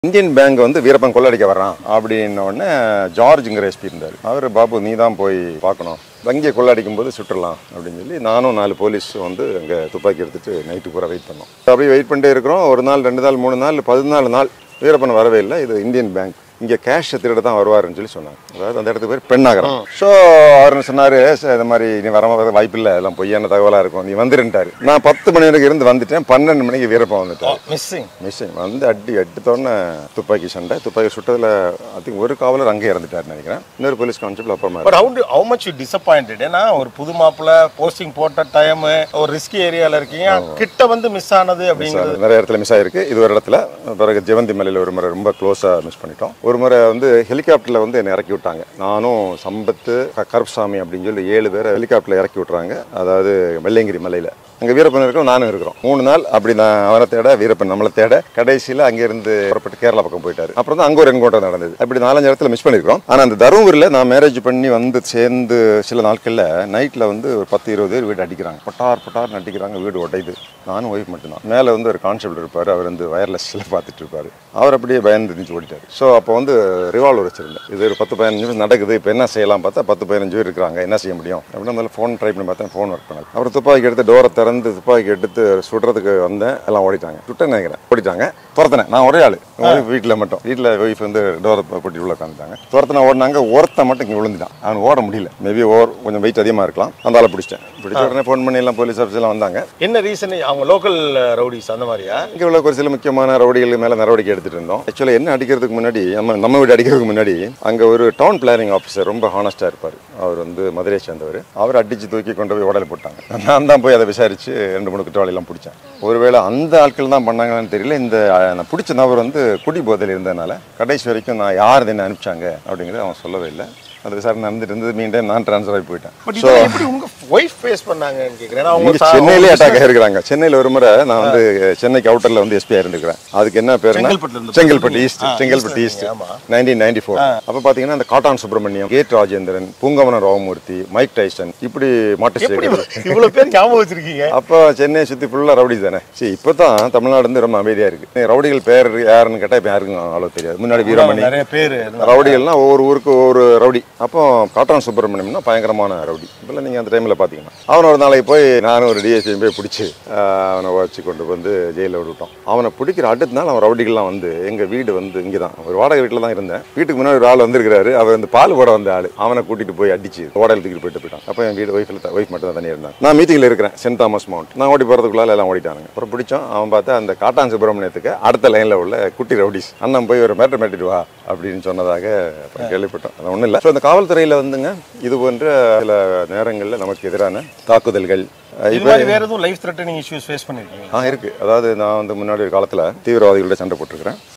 Indian bank வந்து வீரப்பன் கொள்ளடிக்க வர்றான் அப்படின்ன உடனே ஜார்ஜுங்கிற எஸ்பி இருந்தார் அவர் பாபு நீ தான் போய் பார்க்கணும் வங்கியை கொள்ளடிக்கும் போது சுட்டுடலாம் அப்படின்னு சொல்லி நானும் நாலு போலீஸ் வந்து அங்கே துப்பாக்கி எடுத்துட்டு நைட்டு பூரா வெயிட் பண்ணோம் அப்படியே வெயிட் பண்ணிட்டே இருக்கிறோம் ஒரு நாள் ரெண்டு நாள் மூணு நாள் பதினாலு நாள் வீரப்பன் வரவே இல்லை இது இந்தியன் பேங்க் இங்கே கேஷ் திருட தான் வருவாருன்னு சொல்லி சொன்னாங்க அதாவது அந்த இடத்துக்கு பேர் பெண்ணாகரம் ஸோ அவர் சொன்னார் இந்த மாதிரி நீ வர வர வாய்ப்பு இல்லை எல்லாம் பொய்யான தகவலாக இருக்கும் நீ வந்துருன்ட்டாரு நான் பத்து மணி வரைக்கும் இருந்து வந்துட்டேன் பன்னெண்டு மணிக்கு வீரப்பன் வந்துட்டார் மிஸ்ஸிங் மிஸ்ஸிங் வந்து அடி அடித்தோடனே துப்பாக்கி சண்டை துப்பாக்கி சுட்டதில் ஐ திங்க் ஒரு காவலர் அங்கே இறந்துட்டாருன்னு நினைக்கிறேன் இன்னொரு போலீஸ் கான்ஸ்டபிள் அப்புறமா but how how much you disappointed ஏன்னா ஒரு புது மாப்பிள்ள போஸ்டிங் போட்ட டைம் ஒரு ரிஸ்கி ஏரியால இருக்கீங்க கிட்ட வந்து மிஸ் ஆனது அப்படிங்கிறது நிறைய இடத்துல மிஸ் ஆயிருக்கு இது ஒரு இடத்துல பிறகு ஜெவந்தி மலையில் ஒரு முறை ரொம்ப க்ளோஸாக மிஸ் பண்ணிட்டோம் ஒரு முறை வந்து ஹெலிகாப்டரில் வந்து என்னை இறக்கி விட்டாங்க நானும் சம்பத்து க- கருப்சாமி அப்படின்னு சொல்லி ஏழு பேரை ஹெலிகாப்டரில் இறக்கி விட்றாங்க அதாவது வெள்ளையங்கிரி மலையில் அங்கே வீரப்பன் இருக்கிறோம் நானும் இருக்கிறோம் மூணு நாள் அப்படி நான் அவனை தேட வீரப்பன் நம்மளை தேட கடைசியில் அங்கேருந்து புறப்பட்டு கேரளா பக்கம் போயிட்டாரு அப்புறம் தான் அங்கே ஒரு என்கவுண்டர் நடந்தது அப்படி நாலஞ்சு இடத்துல மிஸ் பண்ணியிருக்கோம் ஆனால் அந்த தருமபுரியில் நான் மேரேஜ் பண்ணி வந்து சேர்ந்து சில நாட்களில் நைட்டில் வந்து ஒரு பத்து இருபது பேர் வீடு அடிக்கிறாங்க பட்டார் பட்டார் அடிக்கிறாங்க வீடு உடையுது நானும் ஒய்ஃப் மட்டும்தான் மேலே வந்து ஒரு கான்ஸ்டபிள் இருப்பார் அவர் வந்து வயர்லெஸ்ஸில் பார்த்துட்டு இருப்பார் அவர் அப்படியே பயந்து இருந்துச்சு ஓடிட்டார் ஸோ அப்போ வந்து ரிவால்வர் வச்சிருந்தேன் இது ஒரு பத்து பதினஞ்சு நிமிஷம் நடக்குது இப்போ என்ன செய்யலாம் பார்த்தா பத்து பதினஞ்சு பேர் இருக்கிறாங்க என்ன செய்ய முடியும் அப்படின்னா முதல்ல ஃபோன் ட்ரை பண்ணி பார்த்தேன் ஃபோன் ஒர்க் பண்ணல அப்புறம் துப்பாக்கி எடுத்து டோரை திறந்து துப்பாக்கி எடுத்து சுடுறதுக்கு வந்தேன் எல்லாம் ஓடிட்டாங்க சுட்டேன்னு நினைக்கிறேன் ஓடிட்டாங்க துரத்தினேன் நான் ஒரே ஆள் வீட்டில் மட்டும் வீட்டில் ஒய்ஃப் வந்து டோரை கொட்டி உள்ள உட்காந்துட்டாங்க துரத்தின ஓடினாங்க ஒருத்தன் மட்டும் இங்கே விழுந்துட்டான் அவன் ஓட முடியல மேபி ஓவர் கொஞ்சம் வெயிட் அதிகமாக இருக்கலாம் அந்த ஆளை பிடிச்சிட்டேன் பிடிச்ச உடனே ஃபோன் பண்ணி எல்லாம் போலீஸ் ஆஃபீஸ் எல்லாம் வந்தாங்க என்ன ரீசன் அவங்க லோக்கல் ரவுடிஸ் அந்த மாதிரியா இங்கே உள்ள ஒரு சில முக்கியமான ரவுடிகள் மேலே நடவடிக்கை எடுத்துட்டு இருந்தோம் ஆக்சுவலாக என்ன அடிக்கிறதுக்கு முன்னாடி நம்ம நம்ம வீடு அடிக்கிறதுக்கு முன்னாடி அங்கே ஒரு டவுன் பிளானிங் ஆஃபீஸர் ரொம்ப ஹானஸ்டாக இருப்பார் அவர் வந்து மதுரையை சேர்ந்தவர் அவர் அடித்து தூக்கி கொண்டு போய் உடலை போட்டாங்க நான் தான் போய் அதை விசாரித்து ரெண்டு மூணு குற்றவாளிலாம் பிடிச்சேன் ஒருவேளை அந்த ஆட்கள் தான் பண்ணாங்கன்னு தெரியல இந்த அஹ், நான் பிடிச்ச நபர் வந்து குடி போதையில் இருந்ததுனால கடைசி வரைக்கும் நான் யார் என்ன அனுப்பிச்சாங்க அப்படிங்கிறத அவன் சொல்லவே இல்லை அது விசாரணை நடந்துட்டு இருந்தது மீண்டும் நான் ட்ரான்ஸ்ஃபர் ஆகி போயிட்டேன் பட் இதெல்லாம் எப்படி உங்க ஒய்ஃப் ஃபேஸ் பண்ணாங்கன்னு கேக்குறேன் ஏன்னா அவங்க இங்க சா- சென்னையிலே அட்டாக் ஆயிருக்காங்க சென்னையில ஒரு முறை நான் வந்து சென்னைக்கு அவுட்டர்ல வந்து எஸ்பி இருந்திருக்கிறேன் அதுக்கு என்ன பேருனா செங்கல்பட்டுல இருந்து Chengalpattu east Chengalpattu east east ஆமா. நைன்டீன் நைன்டி ஃபோர் அப்ப பாத்தீங்கன்னா இந்த காட்டான் Subramaniam gate Rajendran Poongavanam Ramamoorthy Mike Tyson இப்படி மாட்டு எப்படி சேகர் இவ்வளவு பேர் ஞாபகம் வச்சிருக்கீங்க அப்போ சென்னையை சுற்றி ஃபுல்லாக ரவுடி தானே சரி இப்போ தான் தமிழ்நாடு வந்து ரொம்ப அமைதியாக இருக்குது ரவுடிகள் பேர் யாருன்னு கேட்டால் இப்போ யாருக்கும் அவ்வளோ தெரியாது முன்னாடி வீரமணி நிறைய பேர் ரவுடிகள்னா ஒவ்வொரு ஊருக்கு ஒவ்வொரு ரவுடி அப்போ காட்டான் சுப்பிரமணியம்னா பயங்கரமான ரவுடி இப்போல்லாம் நீங்கள் அந்த டைமில் பார்த்தீங்கன்னா அவனை ஒரு நாளைக்கு போய் நானும் ஒரு டிஎஸ்பி போய் பிடிச்சி ஆஹ், அவனை வச்சு கொண்டு வந்து ஜெயிலில் விட்டுட்டோம் அவனை பிடிக்கிற அடுத்த நாள் அவன் ரவுடிகள்லாம் வந்து எங்கள் வீடு வந்து இங்கே தான் ஒரு வாடகை வீட்டில் தான் இருந்தேன் வீட்டுக்கு முன்னாடி ஒரு ஆள் வந்திருக்கிறாரு அவர் வந்து பால் போட வந்த ஆள் அவனை கூட்டிட்டு போய் அடிச்சு ஓடையில் தூக்கிட்டு போயிட்டு போயிட்டான் அப்போ என் வீடு ஒய்ஃபில் ஒய்ஃப் மட்டும் தான் தனியாக இருந்தாங்க நான் மீட்டிங்கில் இருக்கிறேன் சென்ட் தாமஸ் மவுண்ட் நான் ஓடி போகிறதுக்குள்ளால எல்லாம் ஓடிட்டானுங்க அப்புறம் பிடிச்சோம் அவன் பார்த்தா அந்த காட்டான் சுப்பிரமணியத்துக்கு அடுத்த லைனில் உள்ள குட்டி ரவுடிஸ் அண்ணன் போய் ஒரு மேட்டர் மேட்டிட்டு வா அப்படின்னு சொன்னதாக அப்புறம் கேள்விப்பட்டோம் அது ஒன்றும் இல்லை ஸோ இந்த காவல்துறையில் வந்துங்க இது போன்ற சில நேரங்களில் நமக்கு எதிரான தாக்குதல்கள் இது இப்போ மாதிரி வேற எதுவும் லைஃப் த்ரெட்டனிங் இஷ்யூஸ் ஃபேஸ் பண்ணிருக்கீங்க ஆ இருக்கு அதாவது நான் வந்து முன்னாடி ஒரு காலத்தில் தீவிரவாதிகளோட சண்டை போட்டிருக்கிறேன்